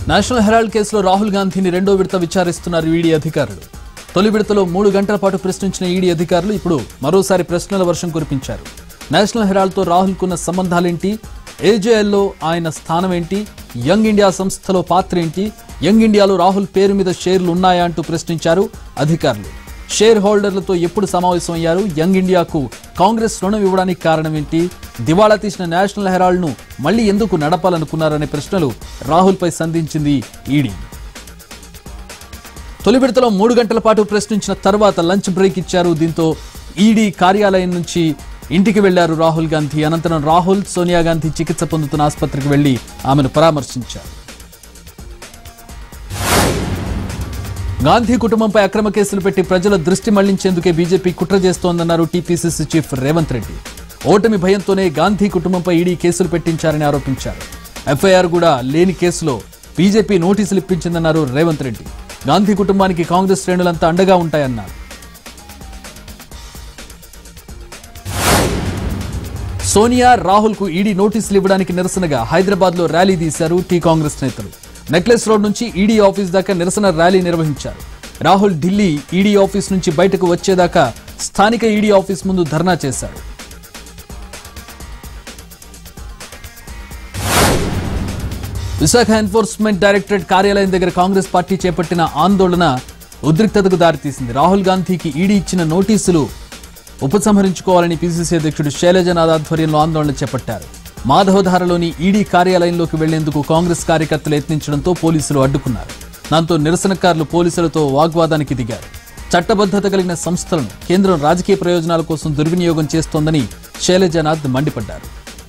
National Herald కేసులో రాహుల్ గాంధీని రెండో విడత విచారిస్తున్నారు ఈడీ అధికారులు తొలి విడతలో మూడు గంటల పాటు ప్రశ్నించిన ఈడీ అధికారులు ఇప్పుడు మరోసారి ప్రశ్నల వర్షం కురిపించారు నేషనల్ హెరాల్డ్తో రాహుల్కున్న సంబంధాలేంటి ఏజేఎల్లో ఆయన స్థానం ఏంటి యంగ్ ఇండియా సంస్థలో పాత్ర ఏంటి యంగ్ ఇండియాలో రాహుల్ పేరు మీద షేర్లు ఉన్నాయా అంటూ ప్రశ్నించారు అధికారులు షేర్ హోల్డర్లతో ఎప్పుడు సమావేశమయ్యారు యంగ్ ఇండియాకు కాంగ్రెస్ రుణం ఇవ్వడానికి కారణం ఏంటి దివాళా తీసిన నేషనల్ హెరాల్డ్ను మళ్లీ ఎందుకు నడపాలనుకున్నారనే ప్రశ్నలు రాహుల్పై సంధించింది ఈడీ తొలి విడతలో మూడు గంటల పాటు ప్రశ్నించిన తర్వాత లంచ్ బ్రేక్ ఇచ్చారు దీంతో ఈడీ కార్యాలయం నుంచి ఇంటికి వెళ్లారు రాహుల్ గాంధీ అనంతరం రాహుల్ సోనియా గాంధీ చికిత్స పొందుతున్న ఆసుపత్రికి వెళ్లి ఆమెను పరామర్శించారు గాంధీ కుటుంబంపై అక్రమ కేసులు పెట్టి ప్రజల దృష్టి మళ్లించేందుకే బీజేపీ కుట్ర చేస్తోందన్నారు టీపీసీసీ చీఫ్ రేవంత్ రెడ్డి ఓటమి భయంతోనే గాంధీ కుటుంబంపై ఈడీ కేసులు పెట్టించారని ఆరోపించారు ఎఫ్ఐఆర్ కూడా లేని కేసులో బీజేపీ నోటీసులు ఇప్పించిందన్నారు రేవంత్ రెడ్డి గాంధీ కుటుంబానికి కాంగ్రెస్ శ్రేణులంతా అండగా ఉంటాయన్నారు సోనియా రాహుల్ కు ఈడీ నోటీసులు ఇవ్వడానికి నిరసనగా హైదరాబాద్ లో ర్యాలీ తీశారు టీ కాంగ్రెస్ నేతలు నెక్లెస్ రోడ్ నుంచి ఈడీ ఆఫీస్ దాకా నిరసన ర్యాలీ నిర్వహించారు రాహుల్ ఢిల్లీ ఈడీ ఆఫీస్ నుంచి బయటకు వచ్చేదాకా స్థానిక ఈడీ ఆఫీస్ ముందు ధర్నా చేశారు విశాఖ ఎన్ఫోర్స్మెంట్ డైరెక్టరేట్ కార్యాలయం దగ్గర కాంగ్రెస్ పార్టీ చేపట్టిన ఆందోళన ఉద్రిక్తతకు దారితీసింది రాహుల్ గాంధీకి ఈడీ ఇచ్చిన నోటీసులు ఉపసంహరించుకోవాలని పిసిసి అధ్యక్షుడు శైలజనాథ్ ఆధ్వర్యంలో ఆందోళన చేపట్టారు మాధవధారలోని ఈడీ కార్యాలయంలోకి వెళ్లేందుకు కాంగ్రెస్ కార్యకర్తలు యత్నించడంతో పోలీసులు అడ్డుకున్నారు దాంతో నిరసనకారులు పోలీసులతో వాగ్వాదానికి దిగారు చట్టబద్ధత కలిగిన సంస్థలను కేంద్రం రాజకీయ ప్రయోజనాల కోసం దుర్వినియోగం చేస్తోందని శైలజనాథ్ మండిపడ్డారు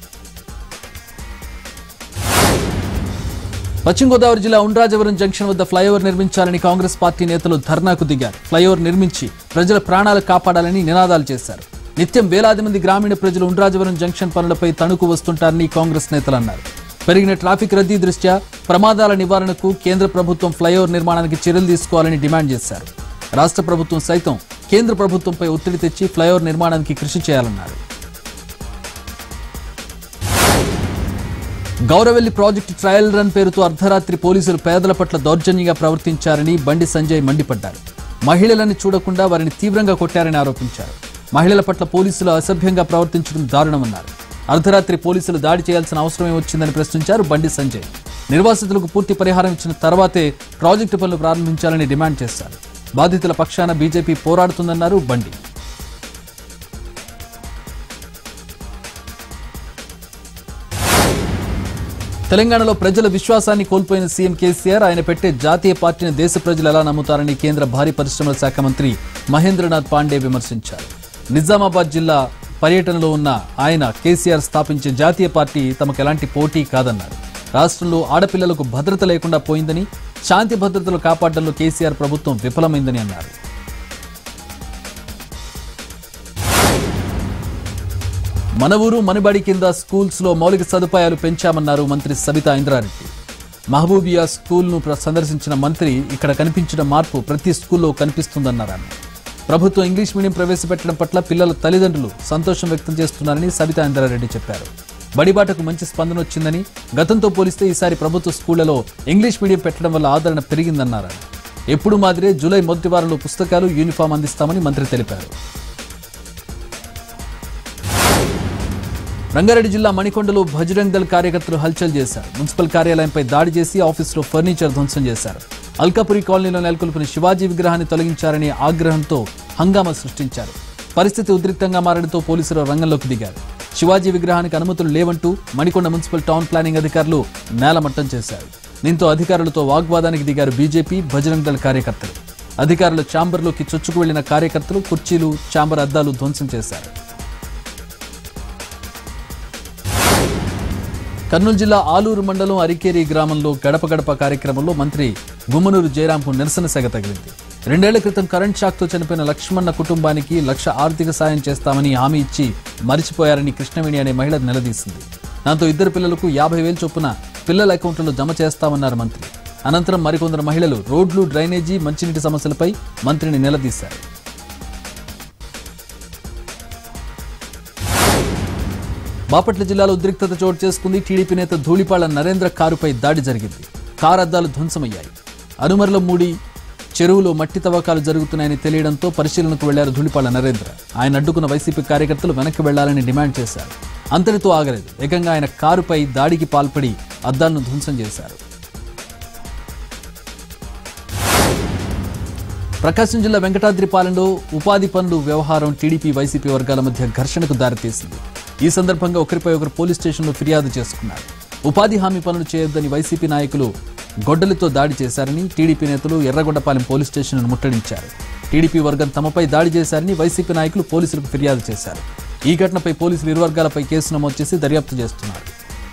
పశ్చిమ గోదావరి జిల్లా ఉండ్రాజవరం జంక్షన్ వద్ద ఫ్లైఓవర్ నిర్మించాలని కాంగ్రెస్ పార్టీ నేతలు ధర్నాకు దిగారు ఫ్లైఓవర్ నిర్మించి ప్రజల ప్రాణాలు కాపాడాలని నినాదాలు చేశారు నిత్యం వేలాది మంది గ్రామీణ ప్రజలు ఉండ్రాజవరం జంక్షన్ పనులపై తణుకు వస్తుంటారని కాంగ్రెస్ నేతలు అన్నారు పెరిగిన ట్రాఫిక్ రద్దీ దృష్ట్యా ప్రమాదాల నివారణకు కేంద్ర ప్రభుత్వం ఫ్లైఓవర్ నిర్మాణానికి చర్యలు తీసుకోవాలని డిమాండ్ చేశారు రాష్ట్ర ప్రభుత్వం సైతం కేంద్ర ప్రభుత్వంపై ఒత్తిడి తెచ్చి ఫ్లైఓవర్ నిర్మాణానికి కృషి చేయాలన్నారు గౌరవెల్లి ప్రాజెక్టు ట్రయల్ రన్ పేరుతో అర్ధరాత్రి పోలీసులు పేదల పట్ల దౌర్జన్యంగా ప్రవర్తించారని బండి సంజయ్ మండిపడ్డారు మహిళలను చూడకుండా వారిని తీవ్రంగా కొట్టారని ఆరోపించారు మహిళల పట్ల పోలీసులు అసభ్యంగా ప్రవర్తించడం దారుణమన్నారు అర్ధరాత్రి పోలీసులు దాడి చేయాల్సిన అవసరమే వచ్చిందని ప్రశ్నించారు బండి సంజయ్ నిర్వాసితులకు పూర్తి పరిహారం ఇచ్చిన తర్వాతే ప్రాజెక్టు పనులు ప్రారంభించాలని డిమాండ్ చేశారు బాధితుల పక్షాన బీజేపీ పోరాడుతుందన్నారు బండి తెలంగాణలో ప్రజల విశ్వాసాన్ని కోల్పోయిన సీఎం కేసీఆర్ ఆయన పెట్టే జాతీయ పార్టీని దేశ ప్రజలు ఎలా నమ్ముతారని కేంద్ర భారీ పరిశ్రమల శాఖ మంత్రి మహేంద్రనాథ్ పాండే విమర్శించారు నిజామాబాద్ జిల్లా పర్యటనలో ఉన్న ఆయన కేసీఆర్ స్థాపించే జాతీయ పార్టీ తమకు ఎలాంటి పోటీ కాదన్నారు రాష్ట్రంలో ఆడపిల్లలకు భద్రత లేకుండా పోయిందని శాంతి భద్రతలు కాపాడడంలో కేసీఆర్ ప్రభుత్వం విఫలమైందని అన్నారు మన ఊరు మనబడి కింద స్కూల్స్ లో మౌలిక సదుపాయాలు పెంచామన్నారు మంత్రి సబితా ఇంద్రారెడ్డి మహబూబియా స్కూల్ ను సందర్శించిన మంత్రి ఇక్కడ కనిపించిన మార్పు ప్రతి స్కూల్లో కనిపిస్తుందన్నారు ఆమె ప్రభుత్వం ఇంగ్లీష్ మీడియం ప్రవేశపెట్టడం పట్ల పిల్లల తల్లిదండ్రులు సంతోషం వ్యక్తం చేస్తున్నారని సబితా ఇంద్రారెడ్డి చెప్పారు బడిబాటకు మంచి స్పందన వచ్చిందని గతంతో పోలిస్తే ఈసారి ప్రభుత్వ స్కూళ్లలో ఇంగ్లీష్ మీడియం పెట్టడం వల్ల ఆదరణ పెరిగిందన్నారు ఆయన. ఎప్పుడు మాదిరే జూలై మొదటి వారంలో పుస్తకాలు యూనిఫామ్ అందిస్తామని మంత్రి తెలిపారు రంగారెడ్డి జిల్లా మణికొండలో భజరంగ్ దళ్ కార్యకర్తలు హల్చల్ చేశారు మున్సిపల్ కార్యాలయంపై దాడి చేసి ఆఫీసులో ఫర్నిచర్ ధ్వంసం చేశారు అల్కాపురి కాలనీలో నెలకొల్పిన శివాజీ విగ్రహాన్ని తొలగించారని ఆగ్రహంతో హంగామా సృష్టించారు పరిస్థితి ఉద్రిక్తంగా మారడంతో పోలీసులు రంగంలోకి దిగారు శివాజీ విగ్రహానికి అనుమతులు లేవంటూ మణికొండ మున్సిపల్ టౌన్ ప్లానింగ్ అధికారులు నేలమట్టం చేశారు దీంతో అధికారులతో వాగ్వాదానికి దిగారు బీజేపీ భజరంగ్ దళ్ కార్యకర్తలు అధికారుల ఛాంబర్లోకి చొచ్చుకు వెళ్లిన కార్యకర్తలు కుర్చీలు ఛాంబర్ అద్దాలు ధ్వంసం చేశారు కర్నూలు జిల్లా ఆలూరు మండలం అరికేరి గ్రామంలో గడప గడప కార్యక్రమంలో మంత్రి గుమ్మనూరు జయరాంకు నిరసన సెగ తగిలింది రెండేళ్ల క్రితం కరెంట్ షాక్తో చనిపోయిన లక్ష్మణ కుటుంబానికి లక్ష ఆర్థిక సాయం చేస్తామని హామీ ఇచ్చి మరిచిపోయారని కృష్ణవేణి అనే మహిళ నిలదీసింది దాంతో ఇద్దరు పిల్లలకు యాభై వేలు చొప్పున పిల్లల అకౌంట్లలో జమ చేస్తామన్నారు మంత్రి అనంతరం మరికొందరు మహిళలు రోడ్లు డ్రైనేజీ మంచినీటి సమస్యలపై మంత్రిని నిలదీశారు బాపట్ల జిల్లాలో ఉద్రిక్తత చోటు చేసుకుంది టీడీపీ నేత ధూళిపాళ్ల నరేంద్ర కారుపై దాడి జరిగింది కారు అద్దాలు ధ్వంసమయ్యాయి అనుమర్ల మూడి చెరువులో మట్టి తవ్వకాలు జరుగుతున్నాయని తెలియడంతో పరిశీలనకు వెళ్లారు ధూళిపాళ్ల నరేంద్ర ఆయన అడ్డుకున్న వైసీపీ కార్యకర్తలు వెనక్కి వెళ్లాలని డిమాండ్ చేశారు అంతటితో ఆగలేదు ఏకంగా ఆయన కారుపై దాడికి పాల్పడి అద్దాలను ధ్వంసం చేశారు ప్రకాశం జిల్లా వెంకటాద్రిపాలెంలో ఉపాధి పనులు వ్యవహారం టీడీపీ వైసీపీ వర్గాల మధ్య ఘర్షణకు దారితీసింది ఈ సందర్భంగా ఒకరిపై ఒకరు పోలీస్ స్టేషన్లో ఫిర్యాదు చేసుకున్నారు ఉపాధి హామీ పనులు చేయొద్దని వైసీపీ నాయకులు గొడ్డలితో దాడి చేశారని టీడీపీ నేతలు ఎర్రగొండపాలెం పోలీస్ స్టేషన్ను ముట్టడించారు టీడీపీ వర్గం తమపై దాడి చేశారని వైసీపీ నాయకులు పోలీసులకు ఫిర్యాదు చేశారు ఈ ఘటనపై పోలీసులు ఇరు వర్గాలపై కేసు నమోదు చేసి దర్యాప్తు చేస్తున్నారు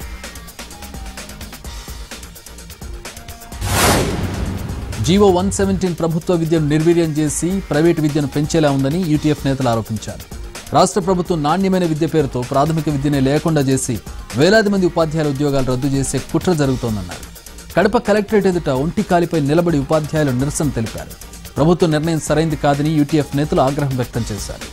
జీవో వన్ సెవెంటీన్ ప్రభుత్వ విద్యను నిర్వీర్యం చేసి ప్రైవేటు విద్యను పెంచేలా ఉందని యూటీఎఫ్ నేతలు ఆరోపించారు రాష్ట్ర ప్రభుత్వం నాణ్యమైన విద్య పేరుతో ప్రాథమిక విద్యనే లేకుండా చేసి వేలాది మంది ఉపాధ్యాయుల ఉద్యోగాలు రద్దు చేసే కుట్ర జరుగుతోందన్నారు కడప కలెక్టరేట్ ఎదుట ఒంటి కాలిపై నిలబడి ఉపాధ్యాయులు నిరసన తెలిపారు ప్రభుత్వ నిర్ణయం సరైంది కాదని యూటీఎఫ్ నేతలు ఆగ్రహం వ్యక్తం చేశారు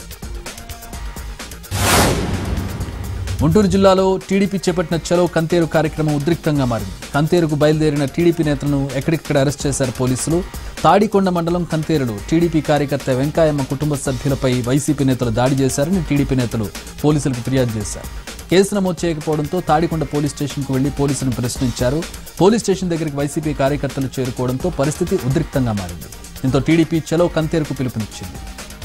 గుంటూరు జిల్లాలో టీడీపీ చేపట్టిన చలో కంతేరు కార్యక్రమం ఉద్రిక్తంగా మారింది కంతేరుకు బయలుదేరిన టీడీపీ నేతలను ఎక్కడిక్కడ అరెస్ట్ చేశారు పోలీసులు తాడికొండ మండలం కంతేరులో టీడీపీ కార్యకర్త వెంకాయమ్మ కుటుంబ సభ్యులపై వైసీపీ నేతలు దాడి చేశారని టీడీపీ నేతలు పోలీసులకు ఫిర్యాదు చేశారు కేసు నమోదు చేయకపోవడంతో తాడికొండ పోలీస్ స్టేషన్కు వెళ్లి పోలీసులను ప్రశ్నించారు పోలీస్ స్టేషన్ దగ్గరికి వైసీపీ కార్యకర్తలు చేరుకోవడంతో పరిస్థితి ఉద్రిక్తంగా మారింది దీంతో టీడీపీ చలో కంతేరుకు పిలుపునిచ్చింది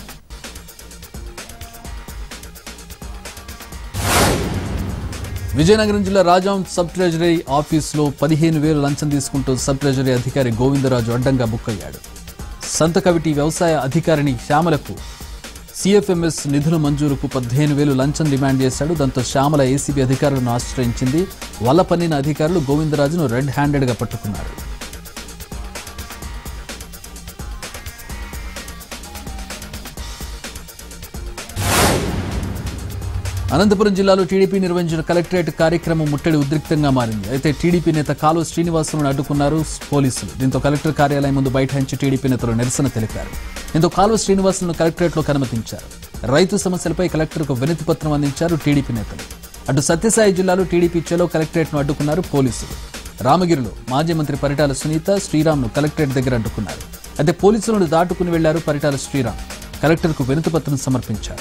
విజయనగరం జిల్లా రాజాం సబ్ ట్రెజరీ ఆఫీసులో పదిహేను వేలు లంచం తీసుకుంటూ సబ్ ట్రెజరీ అధికారి గోవిందరాజు అడ్డంగా బుక్ అయ్యాడు సంతకవిటి వ్యవసాయ అధికారిని శ్యామలకు సిఎఫ్ఎంఎస్ నిధుల మంజూరుకు పదిహేను వేలు లంచం డిమాండ్ చేశాడు దాంతో శ్యామల ఏసీబీ అధికారులను ఆశ్రయించింది వల్ల పన్నిన అధికారులు గోవిందరాజును రెడ్ హ్యాండెడ్గా పట్టుకున్నారు అనంతపురం జిల్లాలో టీడీపీ నిర్వహించిన కలెక్టరేట్ కార్యక్రమం ముట్టడి ఉద్రిక్తంగా మారింది అయితే టీడీపీ నేత కాలువ శ్రీనివాసులను అడ్డుకున్నారు పోలీసులు దీంతో కలెక్టర్ కార్యాలయం ముందు బైఠాయించి టీడీపీ నేతలు నిరసన తెలిపారు దీంతో కాలువ శ్రీనివాసులను కలెక్టరేట్లోకి అనుమతించారు రైతు సమస్యలపై కలెక్టర్కు వినతి పత్రం అందించారు టీడీపీ నేతలు అటు సత్యసాయి జిల్లాలో టీడీపీ చలో కలెక్టరేట్ను అడ్డుకున్నారు పోలీసులు రామగిరిలో మాజీ మంత్రి పరిటాల సునీత శ్రీరామ్ను కలెక్టరేట్ దగ్గర అడ్డుకున్నారు అయితే పోలీసులను దాటుకుని వెళ్లారు పరిటాల శ్రీరామ్ కలెక్టర్కు వినతి పత్రం సమర్పించారు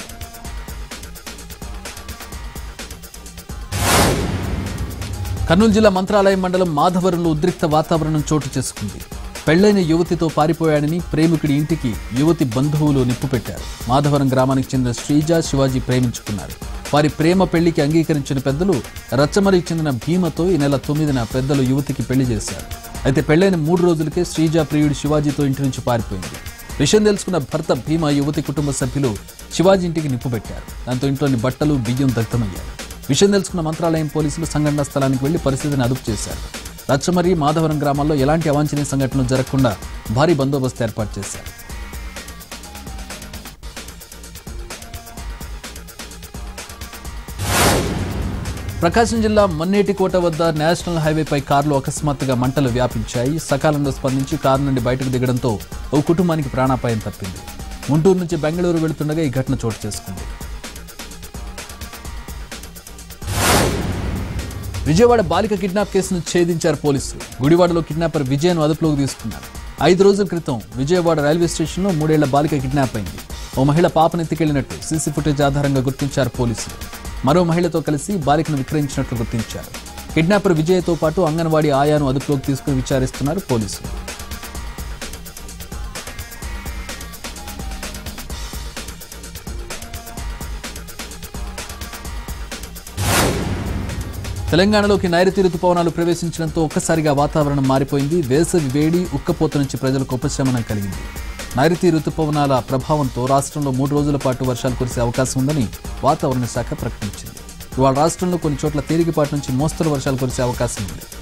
కర్నూలు జిల్లా మంత్రాలయం మండలం మాధవరంలో ఉద్రిక్త వాతావరణం చోటు చేసుకుంది పెళ్లైన యువతితో పారిపోయాడని ప్రేమికుడి ఇంటికి యువతి బంధువులు నిప్పు పెట్టారు మాధవరం గ్రామానికి చెందిన శ్రీజ శివాజీ ప్రేమించుకున్నారు వారి ప్రేమ పెళ్లికి అంగీకరించిన పెద్దలు రచ్చమరికి చెందిన భీమతో ఈ నెల తొమ్మిదిన పెద్దలు యువతికి పెళ్లి చేశారు అయితే పెళ్లైన మూడు రోజులకే శ్రీజ ప్రియుడు శివాజీతో ఇంటి నుంచి పారిపోయింది విషయం తెలుసుకున్న భర్త భీమ యువతి కుటుంబ సభ్యులు శివాజీ ఇంటికి నిప్పు పెట్టారు దాంతో ఇంట్లోని బట్టలు బియ్యం దగ్ధమయ్యాయి విషయం తెలుసుకున్న మంత్రాలయం పోలీసులు సంఘటనా స్థలానికి వెళ్లి పరిస్థితిని అదుపు చేశారు రచ్చమరి మాధవరం గ్రామాల్లో ఎలాంటి అవాంఛనీయ సంఘటనలు జరగకుండా భారీ బందోబస్తు ఏర్పాటు చేశారు ప్రకాశం జిల్లా మన్నేటికోట వద్ద నేషనల్ హైవేపై కారులో అకస్మాత్తుగా మంటలు వ్యాపించాయి సకాలంలో స్పందించి కారు నుండి బయటకు దిగడంతో ఓ కుటుంబానికి ప్రాణాపాయం తప్పింది గుంటూరు నుంచి బెంగళూరు వెళుతుండగా ఈ ఘటన చోటు చేసుకుంది విజయవాడ బాలిక కిడ్నాప్ కేసును ఛేదించారు పోలీసులు గుడివాడలో కిడ్నాపర్ విజయను అదుపులోకి తీసుకున్నారు ఐదు రోజుల క్రితం విజయవాడ రైల్వే స్టేషన్లో మూడేళ్ల బాలిక కిడ్నాప్ అయింది ఓ మహిళ పాపనెత్తికెళ్లినట్టు సీసీ ఫుటేజ్ ఆధారంగా గుర్తించారు పోలీసులు మరో మహిళతో కలిసి బాలికను విక్రయించినట్లు గుర్తించారు కిడ్నాపర్ విజయ్తో పాటు అంగన్వాడీ ఆయాను అదుపులోకి తీసుకుని విచారిస్తున్నారు పోలీసులు తెలంగాణలోకి నైరుతి రుతుపవనాలు ప్రవేశించడంతో ఒక్కసారిగా వాతావరణం మారిపోయింది వేసవి వేడి ఉక్కపోత నుంచి ప్రజలకు ఉపశమనం కలిగింది నైరుతి రుతుపవనాల ప్రభావంతో రాష్ట్రంలో మూడు రోజుల పాటు వర్షాలు కురిసే అవకాశం ఉందని వాతావరణ శాఖ ప్రకటించింది ఇవాళ రాష్ట్రంలో కొన్ని చోట్ల తేలికపాటి నుంచి మోస్తరు వర్షాలు కురిసే అవకాశం ఉంది